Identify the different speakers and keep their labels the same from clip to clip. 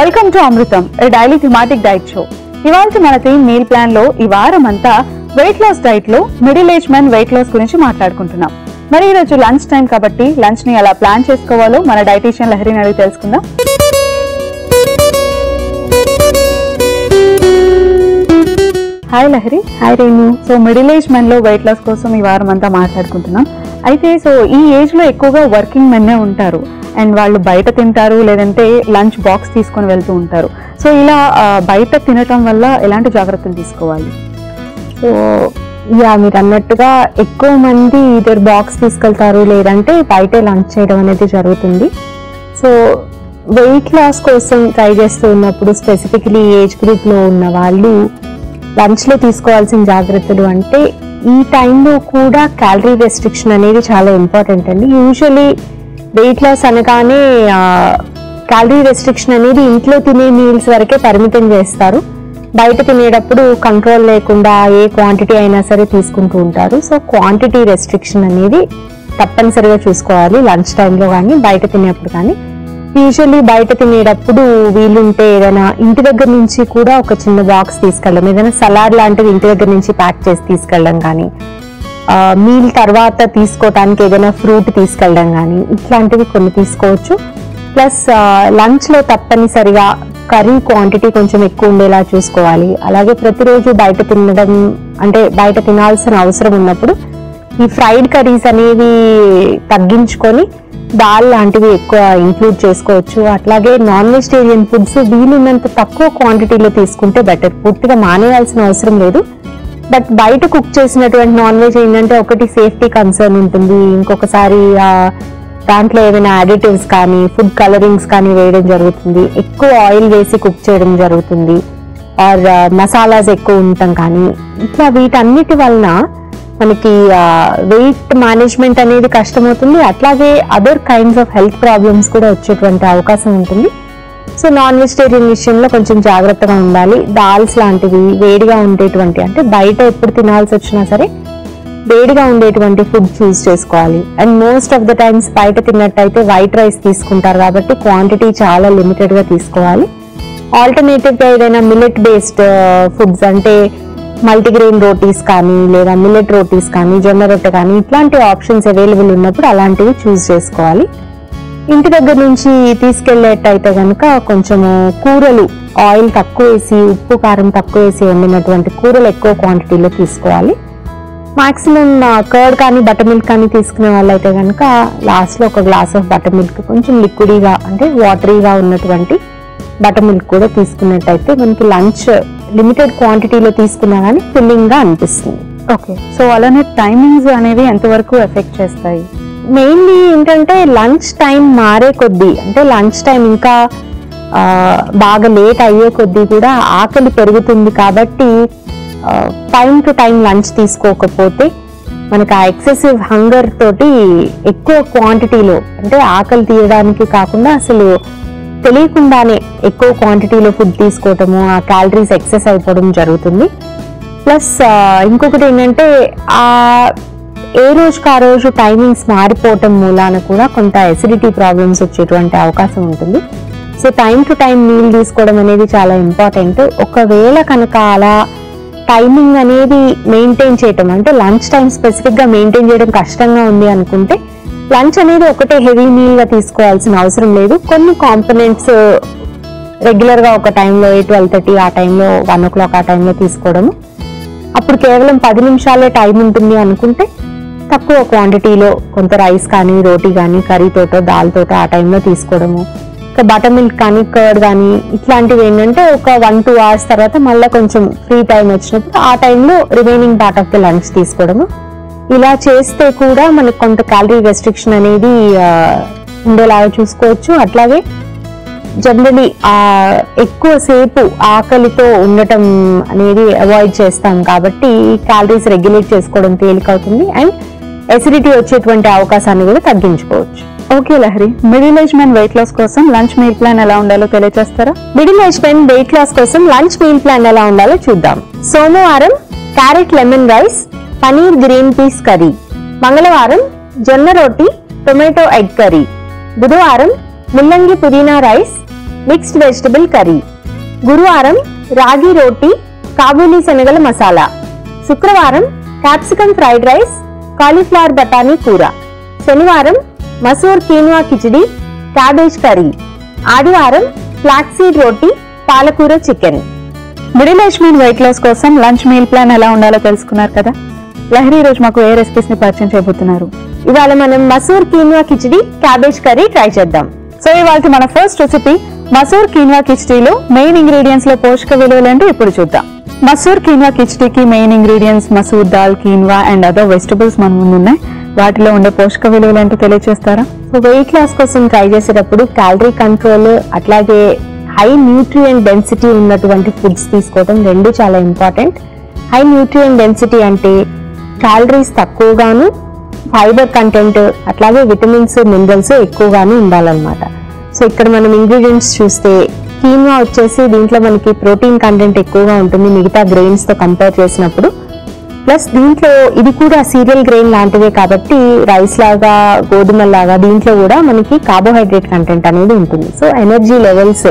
Speaker 1: welcome to Amrutham daily thematic diet show ఇవాళ మన theme meal plan లో ఈ వారం అంతా వెయిట్ లాస్ డైట్ లో middle age men weight loss గురించి మాట్లాడుకుంటున్నాం మరి ఈ రోజు లంచ్ టైం కాబట్టి లంచ్ ని ఎలా ప్లాన్ చేసుకోవాలో మన డైటీషియన్ లహరిని అడిగి తెలుసుకుందాం hi Lahari hi Renu so middle age men లో వెయిట్ లాస్ కోసం ఈ వారం అంతా మాట్లాడుకుంటున్నాం అయితే సో ఈ ఏజ్ లో ఎక్కువగా వర్కింగ్ మెన్నే ఉంటారు అండ్ వాళ్ళు బయట తింటారు లేదంటే లంచ్ బాక్స్ తీసుకొని వెళ్తూ ఉంటారు సో ఇలా ఆ, బయట తినటం వల్ల ఎలాంటి జాగ్రత్తలు తీసుకోవాలి
Speaker 2: సో యా మీరు అన్నట్టుగా ఎక్కువ మంది ఇద్దరు బాక్స్ తీసుకెళ్తారు లేదంటే బయటే లంచ్ చేయడం అనేది జరుగుతుంది సో వెయిట్ లాస్ కోసం ట్రై చేస్తూ ఉన్నప్పుడు స్పెసిఫికలీ ఏజ్ గ్రూప్లో ఉన్న వాళ్ళు లంచ్లో తీసుకోవాల్సిన జాగ్రత్తలు అంటే ఈ టైంలో కూడా క్యాలరీ రెస్ట్రిక్షన్ అనేది చాలా ఇంపార్టెంట్ అండి యూజువలీ వెయిట్ లాస్ అనగానే క్యాలరీ రెస్ట్రిక్షన్ అనేది ఇంట్లో తినే మీల్స్ వరకే పరిమితం చేస్తారు బయట తినేటప్పుడు కంట్రోల్ లేకుండా ఏ క్వాంటిటీ అయినా సరే తీసుకుంటూ ఉంటారు సో క్వాంటిటీ రెస్ట్రిక్షన్ అనేది తప్పనిసరిగా చూసుకోవాలి లంచ్ టైంలో కానీ బయట తినేప్పుడు కానీ యూజువల్లీ బయట తినేటప్పుడు వీలుంటే ఏదైనా ఇంటి దగ్గర నుంచి కూడా ఒక చిన్న బాక్స్ తీసుకెళ్ళడం ఏదైనా సలాడ్ లాంటిది ఇంటి దగ్గర నుంచి ప్యాక్ చేసి తీసుకెళ్ళడం కానీ మీల్ తర్వాత తీసుకోవటానికి ఏదైనా ఫ్రూట్ తీసుకెళ్ళడం కానీ ఇట్లాంటివి కొన్ని తీసుకోవచ్చు ప్లస్ లంచ్లో తప్పనిసరిగా కర్రీ క్వాంటిటీ కొంచెం ఎక్కువ ఉండేలా చూసుకోవాలి అలాగే ప్రతిరోజు బయట తినడం అంటే బయట తినాల్సిన అవసరం ఉన్నప్పుడు ఈ ఫ్రైడ్ కర్రీస్ అనేవి తగ్గించుకొని దాల్ లాంటివి ఎక్కువ ఇంక్లూడ్ చేసుకోవచ్చు అట్లాగే నాన్ వెజిటేరియన్ ఫుడ్స్ వీలున్నంత తక్కువ క్వాంటిటీలో తీసుకుంటే బెటర్ పూర్తిగా మానేయాల్సిన అవసరం లేదు బట్ బయట కుక్ చేసినటువంటి నాన్ వెజ్ ఏంటంటే ఒకటి సేఫ్టీ కన్సర్న్ ఉంటుంది ఇంకొకసారి ఆ, దాంట్లో ఏమైనా అడిటివ్స్ కానీ ఫుడ్ కలరింగ్స్ కానీ వేయడం జరుగుతుంది ఎక్కువ ఆయిల్ వేసి కుక్ చేయడం జరుగుతుంది ఆర్ మసాలాస్ ఎక్కువ ఉండటం కానీ ఇట్లా వీటన్నిటి వలన మనకి వెయిట్ మేనేజ్మెంట్ అనేది కష్టమవుతుంది అట్లాగే other kinds of health problems కూడా వచ్చేటువంటి అవకాశం ఉంటుంది సో నాన్ వెజిటేరియన్ విషయంలో కొంచెం జాగ్రత్తగా ఉండాలి దాల్స్ లాంటివి వేడిగా ఉండేటువంటి అంటే బయట ఎప్పుడు తినాల్సి వచ్చినా సరే వేడిగా ఉండేటువంటి ఫుడ్ చూస్ చేసుకోవాలి and most of the times బయట తిన్నట్టయితే వైట్ రైస్ తీసుకుంటారు కాబట్టి క్వాంటిటీ చాలా లిమిటెడ్ గా తీసుకోవాలి ఆల్టర్నేటివ్ గా ఏదైనా మిల్లెట్ బేస్డ్ ఫుడ్స్ అంటే మల్టీగ్రెయిన్ రోటీస్ కానీ లేదా మిల్లెట్ రోటీస్ కానీ జొన్న రొట్టె కానీ ఇట్లాంటి ఆప్షన్స్ అవైలబుల్ ఉన్నప్పుడు అలాంటివి చూస్ చేసుకోవాలి ఇంటి దగ్గర నుంచి తీసుకెళ్లేటైతే కనుక కొంచెము కూరలు ఆయిల్ తక్కువ వేసి ఉప్పు కారం తక్కువ వేసి వండినటువంటి కూరలు ఎక్కువ క్వాంటిటీలో తీసుకోవాలి మాక్సిమం కర్డ్ కానీ బటర్ మిల్క్ కానీ తీసుకునే వాళ్ళైతే కనుక లాస్ట్లో ఒక గ్లాస్ ఆఫ్ బటర్ మిల్క్ కొంచెం లిక్విడీగా అంటే వాటరీగా ఉన్నటువంటి బటర్ మిల్క్ కూడా తీసుకున్నట్టయితే మనకి లంచ్ లిమిటెడ్ క్వాంటిటీలో తీసుకున్నా కానీ ఫిల్లింగ్గా అనిపిస్తుంది
Speaker 1: ఓకే సో అలానే టైమింగ్స్ అనేవి ఎంతవరకు ఎఫెక్ట్ చేస్తాయి
Speaker 2: మెయిన్లీ ఏంటంటే లంచ్ టైం మారే కొద్దీ అంటే లంచ్ టైం ఇంకా ఆ, బాగా లేట్ అయ్యే కొద్దీ కూడా ఆకలి పెరుగుతుంది కాబట్టి టైం టు టైం లంచ్ తీసుకోకపోతే మనకు ఆ ఎక్సెసివ్ హంగర్ తోటి ఎక్కువ క్వాంటిటీలో అంటే ఆకలి తీయడానికి కాకుండా అసలు తెలియకుండానే ఎక్కువ క్వాంటిటీలో ఫుడ్ తీసుకోవటము ఆ క్యాలరీస్ ఎక్సెస్ అయిపోవడం జరుగుతుంది ప్లస్ ఇంకొకటి ఏంటంటే ఆ ఏ రోజుకి ఆ రోజు టైమింగ్స్ మారిపోవటం మూలాన కూడా కొంత ఎసిడిటీ ప్రాబ్లమ్స్ వచ్చేటువంటి అవకాశం ఉంటుంది so time to time meal తీసుకోవడం అనేది చాలా ఇంపార్టెంట్ ఒకవేళ కనుక అలా టైమింగ్ అనేది మెయింటైన్ చేయటం అంటే లంచ్ టైం స్పెసిఫిక్గా మెయింటైన్ చేయడం కష్టంగా ఉంది అనుకుంటే లంచ్ అనేది ఒకటే హెవీ మీల్గా తీసుకోవాల్సిన అవసరం లేదు కొన్ని కాంపనెంట్స్ రెగ్యులర్గా ఒక టైంలో ట్వెల్వ్ థర్టీ ఆ టైంలో వన్ ఓ క్లాక్ ఆ టైంలో తీసుకోవడము అప్పుడు కేవలం పది నిమిషాలే టైం ఉంటుంది అనుకుంటే తక్కువ క్వాంటిటీలో కొంత రైస్ కానీ రోటీ కానీ కర్రీతోటో దాల్తోటో ఆ టైంలో తీసుకోవడము ఇంకా బటర్ మిల్క్ కానీ కర్డ్ కానీ ఇట్లాంటివి ఏంటంటే ఒక వన్ టూ అవర్స్ తర్వాత మళ్ళీ కొంచెం ఫ్రీ టైం వచ్చినప్పుడు ఆ టైంలో remaining part of the lunch తీసుకోవడము ఇలా చేస్తే కూడా మనకు కొంత క్యాలరీ రెస్ట్రిక్షన్ అనేది ఆ, ఉండేలాగా చూసుకోవచ్చు అట్లాగే జనరలీ ఆ ఎక్కువసేపు ఆకలితో ఉండటం అనేది అవాయిడ్ చేస్తాం కాబట్టి క్యాలరీస్ రెగ్యులేట్ చేసుకోవడం తేలికవుతుంది అండ్ ఎసిడిటీ వచ్చేటువంటి అవకాశాన్ని కూడా తగ్గించుకోవచ్చు
Speaker 1: okay Lahari middle age men weight loss కోసం లంచ్ మీల్ ప్లాన్ ఎలా ఉండాలో తెలియజేస్తారా
Speaker 2: middle age men weight loss కోసం లంచ్ మీల్ ప్లాన్ ఎలా ఉండాలో చూద్దాం సోమవారం carrot lemon rice paneer green peas curry మంగళవారం జొన్న రోటీ టొమాటో ఎగ్ కర్రీ బుధవారం ముల్లంగి పుదీనా రైస్ మిక్స్డ్ వెజిటబుల్ కర్రీ గురువారం రాగి రోటీ కాబూలీ శనగల మసాలా శుక్రవారం క్యాప్సికమ్ ఫ్రైడ్ రైస్ కాలీఫ్లవర్ బఠానీ కూర శనివారం masoor quinoa khichdi cabbage curry ఆదివారం ఫ్లాక్సీడ్ రోటీ పాలకూర chicken
Speaker 1: middle age men weight loss కోసం లంచ్ మీల్ ప్లాన్ ఎలా ఉండాలో తెలుసుకున్నారు కదా లహరి ఈ రోజు మాకు ఏ రెసిపీస్ ని పరిచయం చేయబోతున్నారు
Speaker 2: ఇవాళ మనం masoor quinoa khichdi cabbage curry try చేద్దాం
Speaker 1: సో ఇవాళ మన ఫస్ట్ రెసిపీ మసూర్ కీన్వా కిచడీలో మెయిన్ ఇంగ్రీడియంట్స్ లో పోషక విలువలు ఏంటో ఇప్పుడు చూద్దాం మసూర్ కీన్వా కిచడీకి main ingredients masoor dal quinoa and other vegetables మన ముందు ఉన్నాయి వాటిలో ఉండే పోషక విలువలు ఏంటో తెలియజేస్తారా
Speaker 2: సో వెయిట్ లాస్ కోసం ట్రై చేసేటప్పుడు క్యాలరీ కంట్రోల్ అట్లాగే హై న్యూట్రియంట్ డెన్సిటీ ఉన్నటువంటి ఫుడ్స్ తీసుకోవడం రెండు చాలా ఇంపార్టెంట్ హై న్యూట్రియంట్ డెన్సిటీ అంటే క్యాలరీస్ తక్కువగాను ఫైబర్ కంటెంట్ అట్లాగే విటమిన్స్ మినరల్స్ ఎక్కువగాను ఉండాలన్నమాట సో ఇక్కడ మనం ఇంగ్రీడియంట్స్ చూస్తే కీన్వా వచ్చేసి దీంట్లో మనకి ప్రోటీన్ కంటెంట్ ఎక్కువగా ఉంటుంది మిగతా grains తో కంపేర్ చేసినప్పుడు ప్లస్ దీంట్లో ఇది కూడా సీరియల్ గ్రెయిన్ లాంటివే కాబట్టి రైస్ లాగా గోధుమ లాగా దీంట్లో కూడా మనకి కార్బోహైడ్రేట్ కంటెంట్ అనేది ఉంటుంది సో ఎనర్జీ లెవెల్స్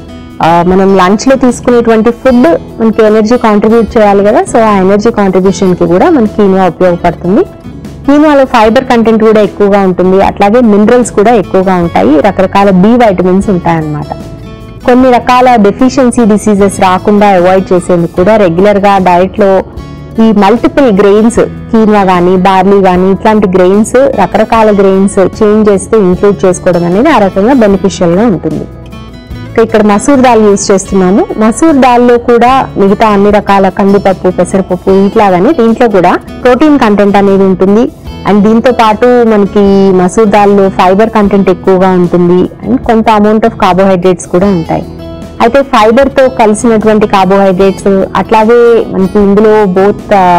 Speaker 2: మనం లంచ్ లో తీసుకునేటువంటి ఫుడ్ మనకి ఎనర్జీ కాంట్రిబ్యూట్ చేయాలి కదా సో ఆ ఎనర్జీ కాంట్రిబ్యూషన్ కి కూడా మనకి కీనువా ఉపయోగపడుతుంది కీనువాలో ఫైబర్ కంటెంట్ కూడా ఎక్కువగా ఉంటుంది అట్లాగే మినరల్స్ కూడా ఎక్కువగా ఉంటాయి రకరకాల బి వైటమిన్స్ ఉంటాయన్నమాట కొన్ని రకాల డెఫిషియన్సీ డిసీజెస్ రాకుండా అవాయిడ్ చేసేందుకు కూడా రెగ్యులర్ గా డయట్ లో ఈ మల్టిపుల్ గ్రెయిన్స్ కీన్వా కానీ బార్లీ కానీ ఇట్లాంటి గ్రెయిన్స్ రకరకాల గ్రెయిన్స్ చేంజ్ చేస్తూ ఇంక్లూడ్ చేసుకోవడం అనేది ఆ రకంగా బెనిఫిషియల్ గా ఉంటుంది ఇంకా ఇక్కడ మసూర్ దాల్ యూజ్ చేస్తున్నాము మసూర్ దాల్లో కూడా మిగతా అన్ని రకాల కందిపప్పు పెసరపప్పు ఇట్లాగానే దీంట్లో కూడా ప్రోటీన్ కంటెంట్ అనేది ఉంటుంది అండ్ దీంతో పాటు మనకి మసూర్ దాల్లో ఫైబర్ కంటెంట్ ఎక్కువగా ఉంటుంది అండ్ కొంత అమౌంట్ ఆఫ్ కార్బోహైడ్రేట్స్ కూడా ఉంటాయి అయితే ఫైబర్ తో కలిసినటువంటి కార్బోహైడ్రేట్స్ అట్లాగే మనకి ఇందులో బోత్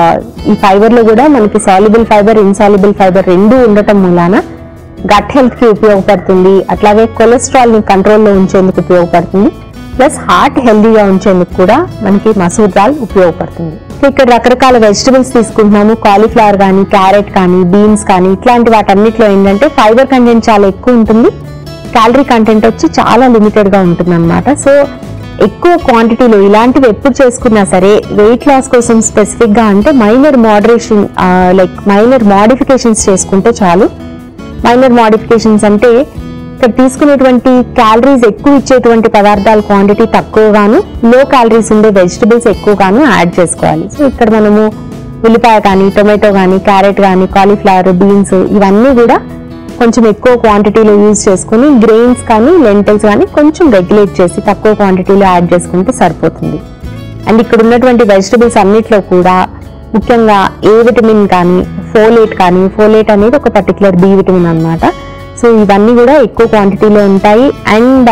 Speaker 2: ఈ ఫైబర్ లో కూడా మనకి సాల్యుబుల్ ఫైబర్ ఇన్సాల్యుబుల్ ఫైబర్ రెండు ఉండటం మూలాన గట్ హెల్త్ కి ఉపయోగపడుతుంది అట్లాగే కొలెస్ట్రాల్ ని కంట్రోల్లో ఉంచేందుకు ఉపయోగపడుతుంది ప్లస్ హార్ట్ హెల్దీగా ఉంచేందుకు కూడా మనకి మసూర్ దాల్ ఉపయోగపడుతుంది ఇక్కడ రకరకాల వెజిటబుల్స్ తీసుకుంటున్నాము కాలీఫ్లవర్ కానీ క్యారెట్ కానీ బీన్స్ కానీ ఇట్లాంటి వాటన్నిటిలో ఏంటంటే ఫైబర్ కంటెంట్ చాలా ఎక్కువ ఉంటుంది క్యాలరీ కంటెంట్ వచ్చి చాలా లిమిటెడ్ గా ఉంటుంది అనమాట సో ఎక్కువ క్వాంటిటీలో ఇలాంటివి ఎప్పుడు చేసుకున్నా సరే వెయిట్ లాస్ కోసం స్పెసిఫిక్ గా అంటే minor moderation like minor modifications చేసుకుంటే చాలు మైనర్ మోడిఫికేషన్స్ అంటే ఇక్కడ తీసుకునేటువంటి క్యాలరీస్ ఎక్కువ ఇచ్చేటువంటి పదార్థాల క్వాంటిటీ తక్కువగాను లో క్యాలరీస్ ఉండే వెజిటబుల్స్ ఎక్కువగాను యాడ్ చేసుకోవాలి సో ఇక్కడ మనము ఉల్లిపాయ కానీ టొమాటో కానీ క్యారెట్ కానీ కాలీఫ్లవర్ బీన్స్ ఇవన్నీ కూడా కొంచెం ఎక్కువ క్వాంటిటీలో యూజ్ చేసుకుని గ్రెయిన్స్ కానీ లెంటల్స్ కానీ కొంచెం రెగ్యులేట్ చేసి తక్కువ క్వాంటిటీలో యాడ్ చేసుకుంటే సరిపోతుంది అండ్ ఇక్కడ ఉన్నటువంటి వెజిటబుల్స్ అన్నిట్లో కూడా ముఖ్యంగా ఏ విటమిన్ కానీ ఫోలేట్ కానీ ఫోలేట్ అనేది ఒక పర్టికులర్ బి విటమిన్ అన్నమాట సో ఇవన్నీ కూడా ఎక్కువ క్వాంటిటీలో ఉంటాయి అండ్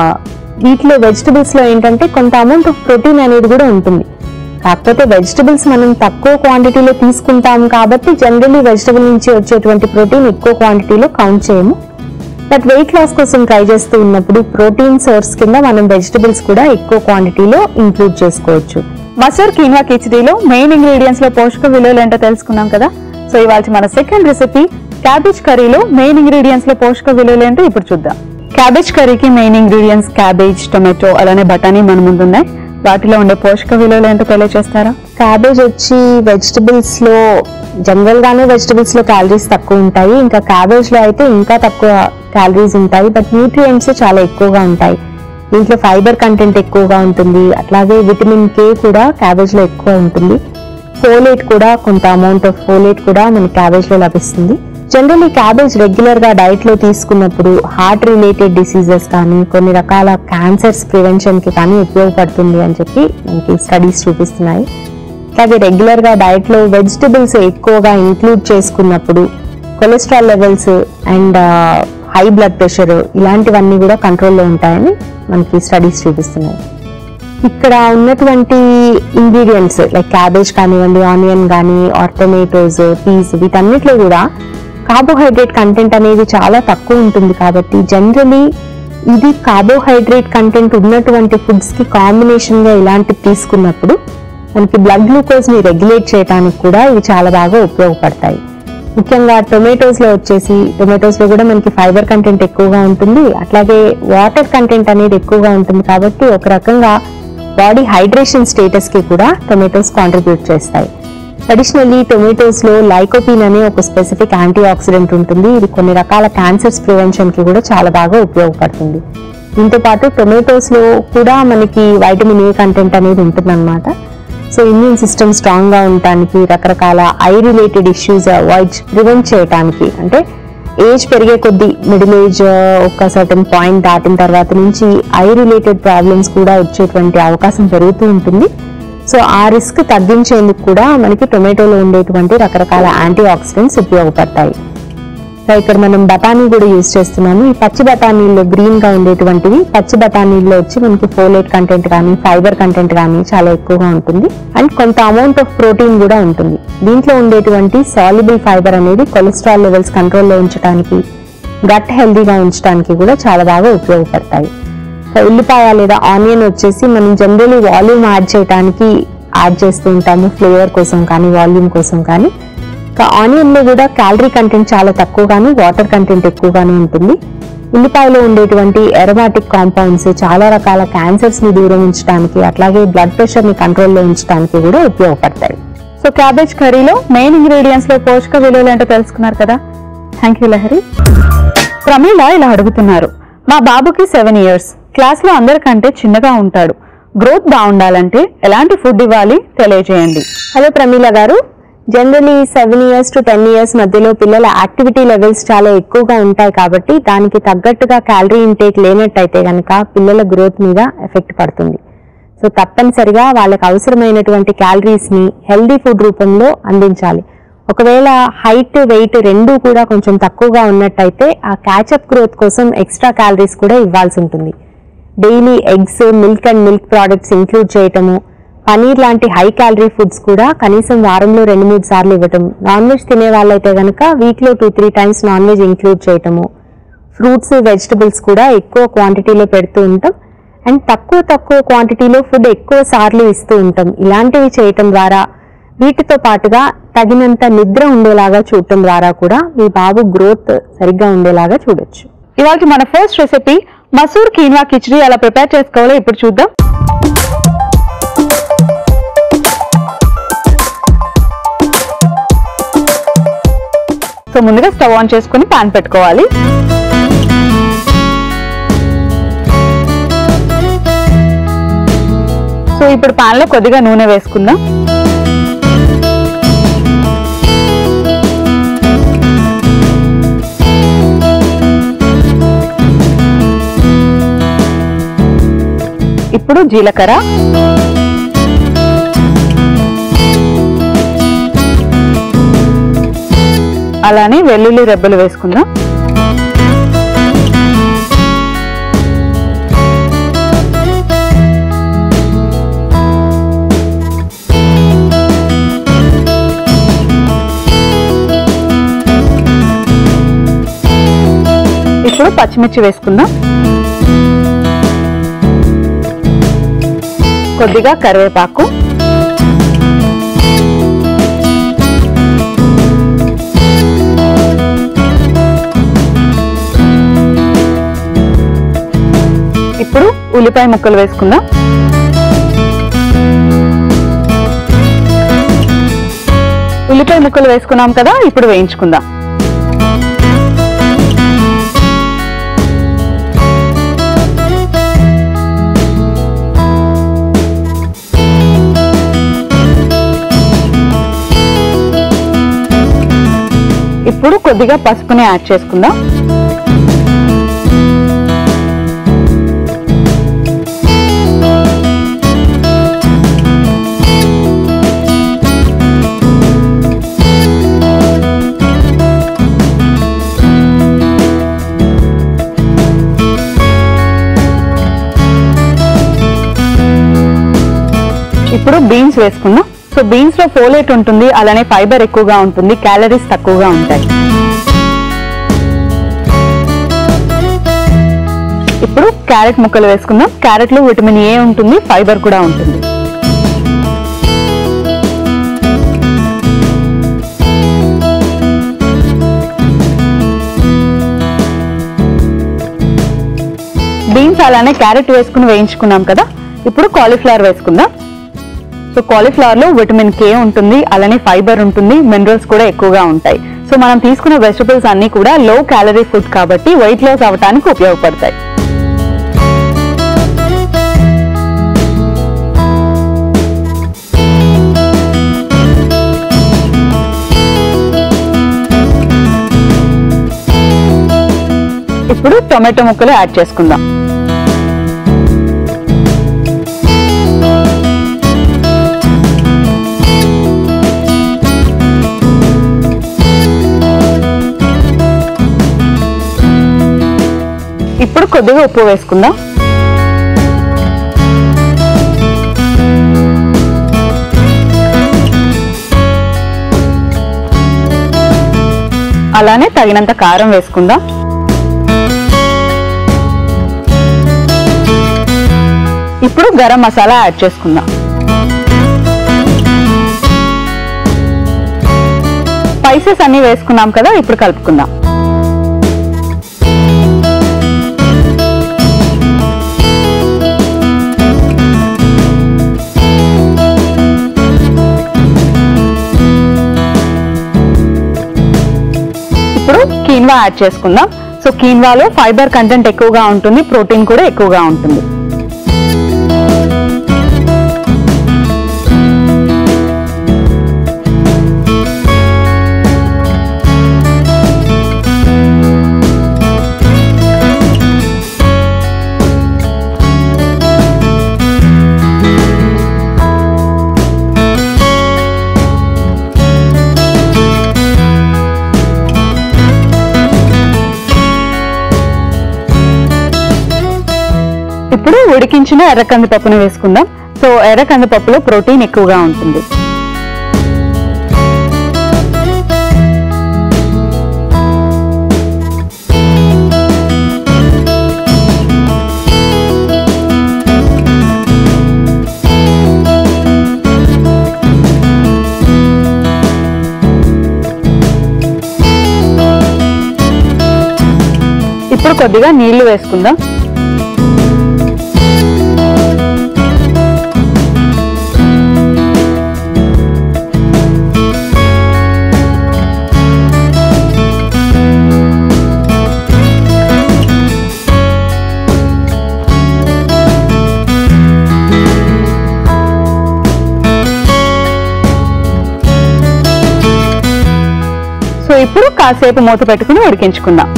Speaker 2: వీటిలో వెజిటబుల్స్ లో ఏంటంటే కొంత అమౌంట్ ఆఫ్ ప్రోటీన్ అనేది కూడా ఉంటుంది కాకపోతే వెజిటబుల్స్ మనం తక్కువ క్వాంటిటీలో తీసుకుంటాం కాబట్టి జనరలీ వెజిటబుల్ నుంచి వచ్చేటువంటి ప్రోటీన్ ఎక్కువ క్వాంటిటీలో కౌంట్ చేయము బట్ వెయిట్ లాస్ కోసం ట్రై చేస్తూ ఉన్నప్పుడు ప్రోటీన్ సోర్స్ కింద మనం వెజిటబుల్స్ కూడా ఎక్కువ క్వాంటిటీలో ఇంక్లూడ్ చేసుకోవచ్చు
Speaker 1: మసూర్ కీన్వా కిచడీలో మెయిన్ ఇంగ్రీడియంట్స్ లో పోషక విలువలు ఏంటో తెలుసుకున్నాం కదా సో ఇవాళ మన సెకండ్ రెసిపీ క్యాబేజ్ కర్రీలో మెయిన్ ఇంగ్రీడియంట్స్ లో పోషక విలువలు ఏంటో ఇప్పుడు చూద్దాం క్యాబేజ్ కర్రీకి మెయిన్ ఇంగ్రీడియంట్స్ క్యాబేజ్ టొమాటో అలానే బఠానీ మన ముందు ఉన్నాయి వాటిలో ఉండే పోషక విలువలు ఏంటో తెలియజేస్తారా
Speaker 2: క్యాబేజ్ వచ్చి వెజిటబుల్స్ లో జనరల్ గానే వెజిటబుల్స్ లో క్యాలరీస్ తక్కువ ఉంటాయి ఇంకా క్యాబేజ్ లో అయితే ఇంకా తక్కువ క్యాలరీస్ ఉంటాయి బట్ న్యూట్రియంట్స్ చాలా ఎక్కువగా ఉంటాయి దీంట్లో ఫైబర్ కంటెంట్ ఎక్కువగా ఉంటుంది అట్లాగే విటమిన్ కే కూడా క్యాబేజ్ లో ఎక్కువ ఉంటుంది ఫోలేట్ కూడా కొంత అమౌంట్ ఆఫ్ ఫోలేట్ కూడా మనకి క్యాబేజ్ లో లభిస్తుంది జనరల్లీ క్యాబేజ్ రెగ్యులర్ గా డైట్ లో తీసుకున్నప్పుడు హార్ట్ రిలేటెడ్ డిసీజెస్ కానీ కొన్ని రకాల క్యాన్సర్స్ ప్రివెన్షన్ కి కానీ ఉపయోగపడుతుంది అని చెప్పి మనకి స్టడీస్ చూపిస్తున్నాయి అలాగే రెగ్యులర్ గా డైట్ లో వెజిటబుల్స్ ఎక్కువగా ఇంక్లూడ్ చేసుకున్నప్పుడు cholesterol levels and high blood pressure ఇలాంటివన్నీ కూడా కంట్రోల్లో ఉంటాయని మనకి స్టడీస్ చూపిస్తున్నాయి ఇక్కడ ఉన్నటువంటి ఇంగ్రీడియంట్స్ లైక్ క్యాబేజ్ కానివ్వండి ఆనియన్ కానీ ఆర్ టొమాటోస్ పీస్ వీటన్నిటిలో కూడా కార్బోహైడ్రేట్ కంటెంట్ అనేది చాలా తక్కువ ఉంటుంది కాబట్టి జనరలీ ఇది కార్బోహైడ్రేట్ కంటెంట్ ఉన్నటువంటి ఫుడ్స్ కి కాంబినేషన్ గా ఇలాంటివి తీసుకున్నప్పుడు మనకి బ్లడ్ గ్లూకోజ్ ని రెగ్యులేట్ చేయడానికి కూడా ఇవి చాలా బాగా ఉపయోగపడతాయి ముఖ్యంగా టొమాటోస్ లో వచ్చేసి టొమాటోస్ లో కూడా మనకి ఫైబర్ కంటెంట్ ఎక్కువగా ఉంటుంది అట్లాగే వాటర్ కంటెంట్ అనేది ఎక్కువగా ఉంటుంది కాబట్టి ఒక రకంగా బాడీ హైడ్రేషన్ స్టేటస్ కి కూడా టొమాటోస్ కాంట్రిబ్యూట్ చేస్తాయి అడిషనల్లీ టొమాటోస్ లో లైకోపిన్ అనే ఒక స్పెసిఫిక్ యాంటీ ఆక్సిడెంట్ ఉంటుంది ఇది కొన్ని రకాల క్యాన్సర్స్ ప్రివెన్షన్ కి కూడా చాలా బాగా ఉపయోగపడుతుంది దీంతో పాటు టొమాటోస్ లో కూడా మనకి వైటమిన్ ఏ కంటెంట్ అనేది ఉంటుందన్నమాట సో ఇమ్యూన్ సిస్టమ్ స్ట్రాంగ్ గా ఉండటానికి రకరకాల eye related issues avoid prevent చేయడానికి అంటే ఏజ్ పెరిగే కొద్దీ మిడిల్ ఏజ్ ఒక సర్టన్ పాయింట్ దాటిన తర్వాత నుంచి ఐ రిలేటెడ్ ప్రాబ్లమ్స్ కూడా వచ్చేటువంటి అవకాశం పెరుగుతూ ఉంటుంది సో ఆ రిస్క్ తగ్గించేందుకు కూడా మనకి టొమాటోలో ఉండేటువంటి రకరకాల యాంటీ ఆక్సిడెంట్స్ ఉపయోగపడతాయి సో ఇక్కడ మనం బఠానీ కూడా యూజ్ చేస్తున్నాము ఈ పచ్చి బఠానీల్లో గ్రీన్ గా ఉండేటువంటివి పచ్చి బఠానీల్లో వచ్చి మనకి ఫోలేట్ కంటెంట్ కానీ ఫైబర్ కంటెంట్ కానీ చాలా ఎక్కువగా ఉంటుంది అండ్ కొంత అమౌంట్ ఆఫ్ ప్రోటీన్ కూడా ఉంటుంది దీంట్లో ఉండేటువంటి సాల్యుబుల్ ఫైబర్ అనేది కొలెస్ట్రాల్ లెవెల్స్ కంట్రోల్లో ఉంచడానికి గట్ హెల్దీగా ఉంచడానికి కూడా చాలా బాగా ఉపయోగపడతాయి సో ఉల్లిపాయ లేదా ఆనియన్ వచ్చేసి మనం జనరలీ వాల్యూమ్ యాడ్ చేయడానికి యాడ్ చేస్తూ ఉంటాము ఫ్లేవర్ కోసం కానీ వాల్యూమ్ కోసం కానీ ఆనియన్ లో కూడా క్యాలరీ కంటెంట్ చాలా తక్కువగాను వాటర్ కంటెంట్ ఎక్కువగానే ఉంటుంది ఉల్లిపాయలో ఉండేటువంటి ఎరోమాటిక్ కాంపౌండ్స్ చాలా రకాల క్యాన్సర్స్ ని దూరం ఉంచడానికి అట్లాగే బ్లడ్ ప్రెషర్ ని కంట్రోల్లో ఉంచడానికి కూడా ఉపయోగపడతాయి
Speaker 1: సో క్యాబేజ్ కర్రీలో మెయిన్ ఇంగ్రీడియంట్స్ లో పోషక విలువలు ఏంటో తెలుసుకున్నారు కదా థ్యాంక్ యూ లహరి ప్రమీల ఇలా అడుగుతున్నారు మా బాబుకి సెవెన్ ఇయర్స్ క్లాస్ లో అందరికంటే చిన్నగా ఉంటాడు గ్రోత్ బాగుండాలంటే ఎలాంటి ఫుడ్ ఇవ్వాలి తెలియజేయండి
Speaker 2: హలో ప్రమీల గారు generally seven years to ten years మధ్యలో పిల్లల యాక్టివిటీ లెవెల్స్ చాలా ఎక్కువగా ఉంటాయి కాబట్టి దానికి తగ్గట్టుగా క్యాలరీ ఇంటేక్ లేనట్టయితే కనుక పిల్లల గ్రోత్ మీద ఎఫెక్ట్ పడుతుంది సో తప్పనిసరిగా వాళ్ళకి అవసరమైనటువంటి క్యాలరీస్ ని హెల్దీ ఫుడ్ రూపంలో అందించాలి ఒకవేళ హైట్ వెయిట్ రెండూ కూడా కొంచెం తక్కువగా ఉన్నట్టయితే ఆ క్యాచప్ గ్రోత్ కోసం ఎక్స్ట్రా క్యాలరీస్ కూడా ఇవ్వాల్సి ఉంటుంది daily eggs milk and milk products include చేయటము పనీర్ లాంటి హై క్యాలరీ ఫుడ్స్ కూడా కనీసం వారంలో రెండు మూడు సార్లు ఇవ్వటం నాన్ వెజ్ తినే వాళ్ళైతే కనుక వీక్లో two three times non veg include చేయటము ఫ్రూట్స్ వెజిటబుల్స్ కూడా ఎక్కువ క్వాంటిటీలో పెడుతూ ఉంటాం అండ్ తక్కువ తక్కువ క్వాంటిటీలో ఫుడ్ ఎక్కువ సార్లు ఇస్తూ ఉంటాం ఇలాంటివి చేయటం ద్వారా వీటితో పాటుగా తగినంత నిద్ర ఉండేలాగా చూడటం ద్వారా కూడా మీ బాబు గ్రోత్ సరిగ్గా ఉండేలాగా చూడొచ్చు
Speaker 1: ఇవాళ మన first recipe masoor quinoa khichdi ఎలా ప్రిపేర్ చేసుకోవాలో ఇప్పుడు చూద్దాం సో ముందుగా స్టవ్ ఆన్ చేసుకుని పాన్ పెట్టుకోవాలి సో ఇప్పుడు పాన్ లో కొద్దిగా నూనె వేసుకుందాం ఇప్పుడు జీలకర్ర అలానే వెల్లుల్లి రెబ్బలు వేసుకుందాం ఇప్పుడు పచ్చిమిర్చి వేసుకుందాం కొద్దిగా కరివేపాకు ఇప్పుడు ఉల్లిపాయ ముక్కలు వేసుకుందాం ఉల్లిపాయ ముక్కలు వేసుకున్నాం కదా ఇప్పుడు వేయించుకుందాం ఇప్పుడు కొద్దిగా పసుపుని యాడ్ చేసుకుందాం ఇప్పుడు బీన్స్ వేసుకుందాం సో బీన్స్ లో ఫోలేట్ ఉంటుంది అలానే ఫైబర్ ఎక్కువగా ఉంటుంది క్యాలరీస్ తక్కువగా ఉంటాయి ఇప్పుడు క్యారెట్ ముక్కలు వేసుకుందాం క్యారెట్ లో విటమిన్ ఏ ఉంటుంది ఫైబర్ కూడా ఉంటుంది అలానే క్యారెట్ వేసుకుని వేయించుకున్నాం కదా ఇప్పుడు కాలీఫ్లవర్ వేసుకుందాం సో కాలీఫ్లవర్ లో విటమిన్ కే ఉంటుంది అలానే ఫైబర్ ఉంటుంది మినరల్స్ కూడా ఎక్కువగా ఉంటాయి సో మనం తీసుకున్న వెజిటబుల్స్ అన్ని కూడా లో క్యాలరీ ఫుడ్ కాబట్టి వెయిట్ లాస్ అవ్వడానికి ఉపయోగపడతాయి ఇప్పుడు టొమాటో ముక్కలు యాడ్ చేసుకుందాం ఇప్పుడు కొద్దిగా ఉప్పు వేసుకుందాం అలానే తగినంత కారం వేసుకుందాం ఇప్పుడు గరం మసాలా యాడ్ చేసుకుందాం స్పైసెస్ అన్ని వేసుకున్నాం కదా ఇప్పుడు కలుపుకుందాం ఇప్పుడు కీన్వా యాడ్ చేసుకుందాం సో కీన్వాలో ఫైబర్ కంటెంట్ ఎక్కువగా ఉంటుంది ప్రోటీన్ కూడా ఎక్కువగా ఉంటుంది ఇప్పుడు ఉడికించిన ఎర్ర కందిపప్పును వేసుకుందాం సో ఎర్ర కందిపప్పులో ప్రోటీన్ ఎక్కువగా ఉంటుంది ఇప్పుడు కొద్దిగా నీళ్లు వేసుకుందాం సో ఇప్పుడు కాసేపు మూత పెట్టుకుని ఉడికించుకుందాం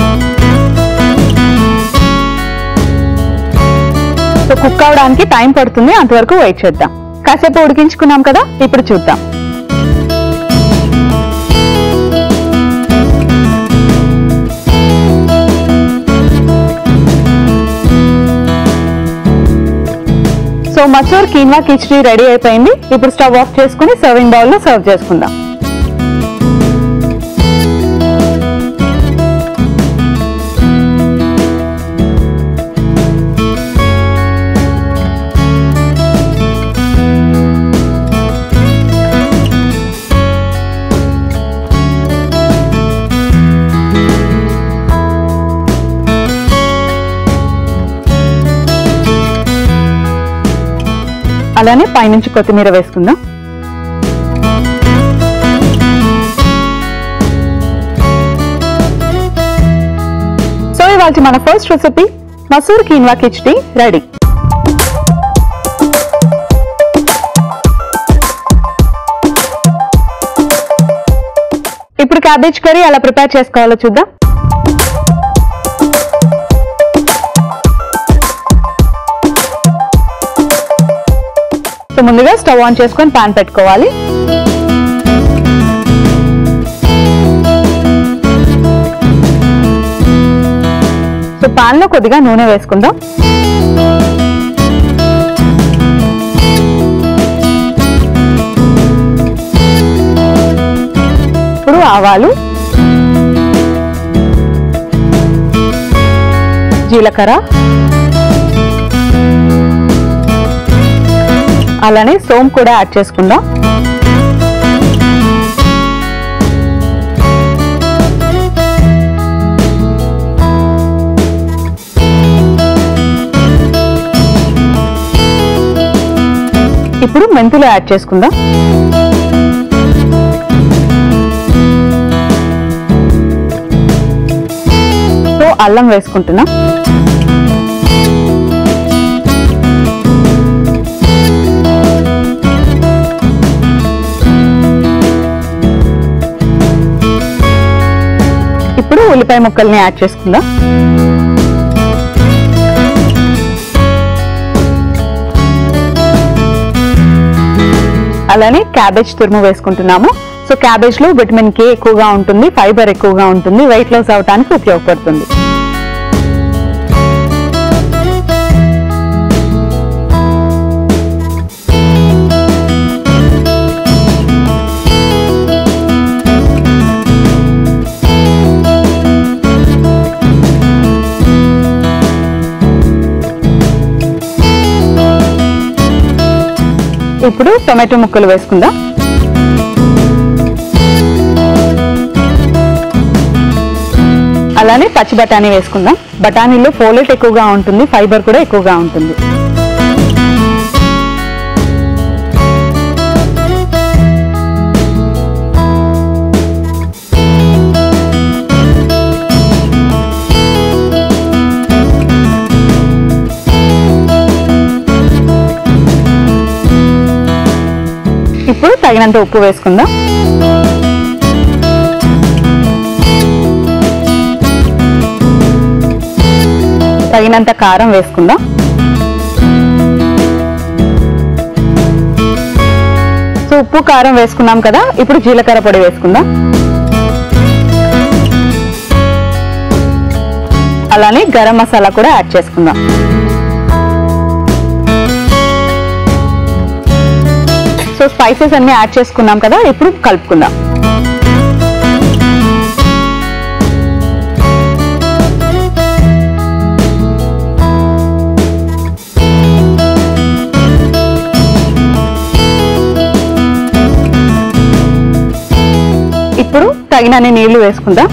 Speaker 1: సో కుక్ అవడానికి టైం పడుతుంది అంతవరకు వెయిట్ చేద్దాం కాసేపు ఉడికించుకున్నాం కదా ఇప్పుడు చూద్దాం so masoor quinoa khichdi ready అయిపోయింది ఇప్పుడు స్టవ్ ఆఫ్ చేసుకుని సర్వింగ్ బౌల్ లో సర్వ్ చేసుకుందాం అలానే పైనుంచి కొత్తిమీర వేసుకుందాం సో ఇవాళ మన first recipe masoor quinoa khichdi ready ఇప్పుడు క్యాబేజ్ కర్రీ ఎలా ప్రిపేర్ చేసుకోవాలో చూద్దాం సో ముందుగా స్టవ్ ఆన్ చేసుకొని పాన్ పెట్టుకోవాలి సో పాన్ లో కొద్దిగా నూనె వేసుకుందాం ఇప్పుడు ఆవాలు జీలకర్ర అలానే సోమ్ కూడా యాడ్ చేసుకుందాం ఇప్పుడు మెంతులు యాడ్ చేసుకుందాం సో అల్లం వేసుకుంటున్నాం ఇప్పుడు ఉల్లిపాయ ముక్కల్ని యాడ్ చేసుకుందాం అలానే క్యాబేజ్ తురుము వేసుకుంటున్నాము సో క్యాబేజ్ లో విటమిన్ కే ఎక్కువగా ఉంటుంది ఫైబర్ ఎక్కువగా ఉంటుంది వెయిట్ లాస్ అవడానికి ఉపయోగపడుతుంది ఇప్పుడు టొమాటో ముక్కలు వేసుకుందాం అలానే పచ్చి బఠానీ వేసుకుందాం బఠానీలో ఫోలెట్ ఎక్కువగా ఉంటుంది ఫైబర్ కూడా ఎక్కువగా ఉంటుంది ఇప్పుడు తగినంత ఉప్పు వేసుకుందాం తగినంత కారం వేసుకుందాం సో ఉప్పు కారం వేసుకున్నాం కదా ఇప్పుడు జీలకర్ర పొడి వేసుకుందాం అలానే గరం మసాలా కూడా యాడ్ చేసుకుందాం సో స్పైసెస్ అన్ని యాడ్ చేసుకున్నాం కదా ఇప్పుడు కలుపుకుందాం ఇప్పుడు తగినన్ని నీళ్లు వేసుకుందాం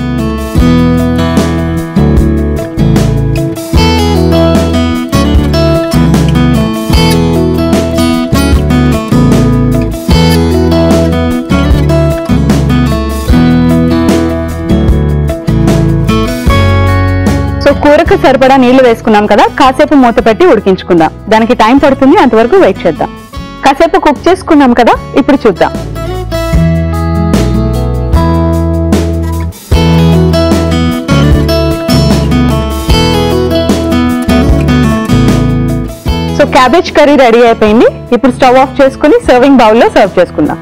Speaker 1: సో కూరకు సరిపడా నీళ్లు వేసుకున్నాం కదా కాసేపు మూత పెట్టి ఉడికించుకుందాం దానికి టైం పడుతుంది అంతవరకు వెయిట్ చేద్దాం కాసేపు కుక్ చేసుకున్నాం కదా ఇప్పుడు చూద్దాం సో క్యాబేజ్ కర్రీ రెడీ అయిపోయింది ఇప్పుడు స్టవ్ ఆఫ్ చేసుకుని సర్వింగ్ బౌల్లో సర్వ్ చేసుకుందాం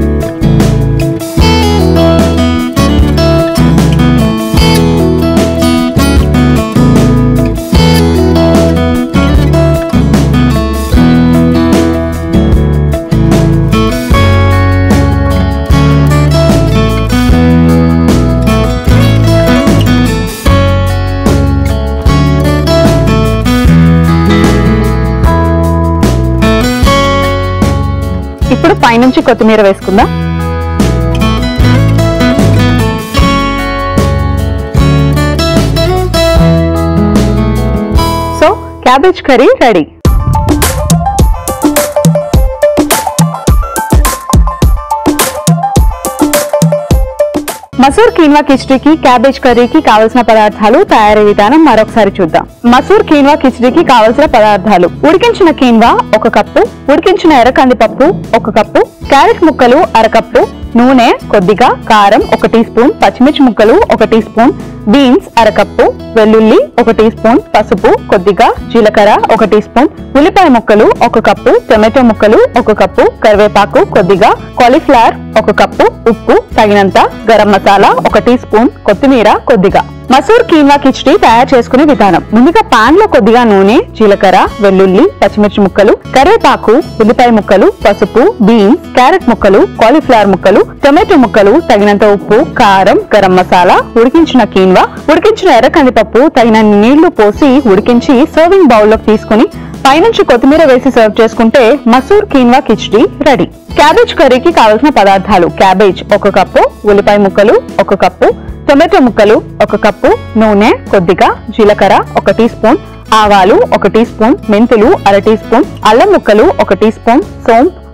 Speaker 1: ఇప్పుడు పైనుంచి కొత్తిమీర వేసుకుందాం so cabbage curry ready masoor quinoa కిచడీకి క్యాబేజ్ కర్రీకి కావలసిన పదార్థాలు తయారీ విధానం మరొకసారి చూద్దాం మసూర్ కీన్వా కిచడీకి కావలసిన పదార్థాలు ఉడికించిన కీన్వా ఒక కప్పు ఉడికించిన ఎర్రకంది పప్పు ఒక కప్పు క్యారెట్ ముక్కలు అరకప్పు నూనె కొద్దిగా కారం ఒక టీ స్పూన్ పచ్చిమిర్చి ముక్కలు ఒక టీ స్పూన్ బీన్స్ అరకప్పు వెల్లుల్లి ఒక టీ స్పూన్ పసుపు కొద్దిగా జీలకర్ర ఒక టీ స్పూన్ ఉల్లిపాయ ముక్కలు ఒక కప్పు టొమాటో ముక్కలు ఒక కప్పు కరివేపాకు కొద్దిగా కాలీఫ్లవర్ ఒక కప్పు ఉప్పు తగినంత గరం మసాలా ఒక టీ స్పూన్ కొత్తిమీర కొద్దిగా మసూర్ కీన్వా కిచడీ తయారు చేసుకునే విధానం ముందుగా పాన్ లో కొద్దిగా నూనె జీలకర్ర వెల్లుల్లి పచ్చిమిర్చి ముక్కలు కరివేపాకు ఉల్లిపాయ ముక్కలు పసుపు బీన్స్ క్యారెట్ ముక్కలు కాలీఫ్లవర్ ముక్కలు టొమాటో ముక్కలు తగినంత ఉప్పు కారం గరం మసాలా ఉడికించిన కీన్వా ఉడికించిన ఎర్ర కందిపప్పు తగినన్ని నీళ్లు పోసి ఉడికించి సర్వింగ్ బౌల్లోకి తీసుకుని పైనుంచి కొత్తిమీర వేసి సర్వ్ చేసుకుంటే masoor quinoa khichdi ready cabbage కర్రీకి కావలసిన పదార్థాలు క్యాబేజ్ ఒక కప్పు ఉల్లిపాయ ముక్కలు ఒక కప్పు టొమాటో ముక్కలు ఒక కప్పు నూనె కొద్దిగా జీలకర్ర ఒక టీ స్పూన్ ఆవాలు ఒక టీ స్పూన్ మెంతులు అర టీ స్పూన్ అల్లం ముక్కలు ఒక టీ స్పూన్ సోంపు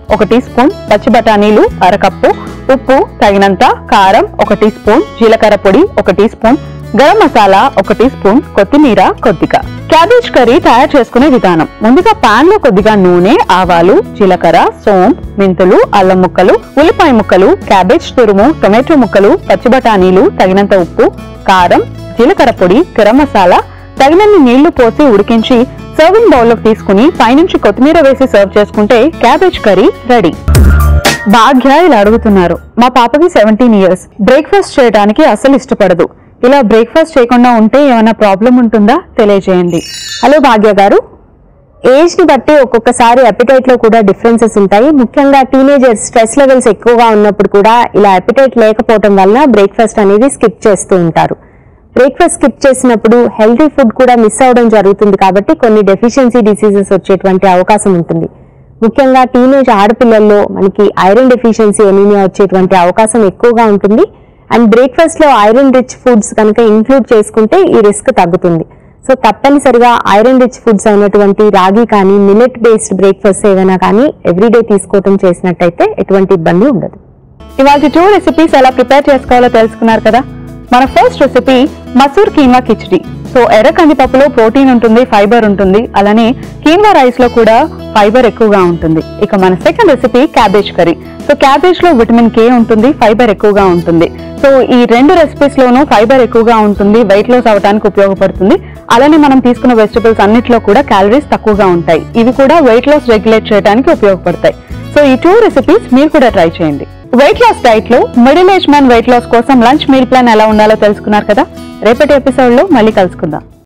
Speaker 1: ఒక టీ స్పూన్ పచ్చి బఠానీలు అరకప్పు ఉప్పు తగినంత కారం ఒక టీ స్పూన్ జీలకర్ర పొడి ఒక టీ స్పూన్ గరం మసాలా ఒక టీ స్పూన్ కొత్తిమీర కొద్దిగా క్యాబేజ్ కర్రీ తయారు చేసుకునే విధానం ముందుగా పాన్ లో కొద్దిగా నూనె ఆవాలు జీలకర్ర సోం మెంతులు అల్లం ముక్కలు ఉల్లిపాయ ముక్కలు క్యాబేజ్ తురుము టొమాటో ముక్కలు పచ్చి బఠానీలు తగినంత ఉప్పు కారం జీలకర్ర పొడి గరం మసాలా తగినన్ని నీళ్లు పోసి ఉడికించి సర్వింగ్ బౌల్లోకి తీసుకుని పైనుంచి కొత్తిమీర వేసి సర్వ్ చేసుకుంటే క్యాబేజ్ కర్రీ రెడీ భాగ్య ఇలా అడుగుతున్నారు మా పాపకి సెవెంటీన్ ఇయర్స్ బ్రేక్ఫాస్ట్ చేయడానికి అసలు ఇష్టపడదు ఇలా బ్రేక్ఫాస్ట్ చేయకుండా ఉంటే ఏమైనా ప్రాబ్లం ఉంటుందా తెలియజేయండి
Speaker 2: హలో భాగ్య గారు ఏజ్ ని బట్టి ఒక్కొక్కసారి అపిటైట్ లో కూడా డిఫరెన్సెస్ ఉంటాయి ముఖ్యంగా టీనేజర్స్ స్ట్రెస్ లెవెల్స్ ఎక్కువగా ఉన్నప్పుడు కూడా ఇలా అపిటైట్ లేకపోవడం వల్ల బ్రేక్ఫాస్ట్ అనేది స్కిప్ చేస్తూ ఉంటారు బ్రేక్ఫాస్ట్ స్కిప్ చేసినప్పుడు హెల్తీ ఫుడ్ కూడా మిస్ అవడం జరుగుతుంది కాబట్టి కొన్ని డెఫిషియన్సీ డిసీజెస్ వచ్చేటువంటి అవకాశం ఉంటుంది ముఖ్యంగా టీనేజ్ ఆడపిల్లల్లో మనకి ఐరన్ డెఫిషియన్సీ ఎనీమియా వచ్చేటువంటి అవకాశం ఎక్కువగా ఉంటుంది అండ్ బ్రేక్ఫాస్ట్ లో ఐరన్ రిచ్ ఫుడ్స్ కనుక ఇంక్లూడ్ చేసుకుంటే ఈ రిస్క్ తగ్గుతుంది సో తప్పనిసరిగా ఐరన్ రిచ్ ఫుడ్స్ అయినటువంటి రాగి కానీ మిల్లెట్ బేస్డ్ బ్రేక్ఫాస్ట్ ఏదైనా కానీ ఎవ్రీడే తీసుకోవటం చేసినట్టయితే ఎటువంటి ఇబ్బంది ఉండదు
Speaker 1: ఇవాళ టూ రెసిపీస్ ఎలా ప్రిపేర్ చేసుకోవాలో తెలుసుకున్నారు కదా మన first recipe masoor quinoa khichdi so ఎర్ర కందిపప్పులో ప్రోటీన్ ఉంటుంది ఫైబర్ ఉంటుంది అలానే కీన్వా రైస్ లో కూడా ఫైబర్ ఎక్కువగా ఉంటుంది ఇక మన second recipe cabbage curry so cabbage లో విటమిన్ కే ఉంటుంది ఫైబర్ ఎక్కువగా ఉంటుంది సో ఈ రెండు రెసిపీస్ లోనూ ఫైబర్ ఎక్కువగా ఉంటుంది వెయిట్ లాస్ అవడానికి ఉపయోగపడుతుంది అలానే మనం తీసుకున్న వెజిటబుల్స్ అన్నిట్లో కూడా క్యాలరీస్ తక్కువగా ఉంటాయి ఇవి కూడా వెయిట్ లాస్ రెగ్యులేట్ చేయడానికి ఉపయోగపడతాయి సో ఈ టూ రెసిపీస్ మీరు కూడా ట్రై చేయండి వెయిట్ లాస్ డైట్ లో middle age man weight loss కోసం లంచ్ మీల్ ప్లాన్ ఎలా ఉండాలో తెలుసుకున్నారు కదా రేపటి ఎపిసోడ్ లో మళ్ళీ కలుసుకుందాం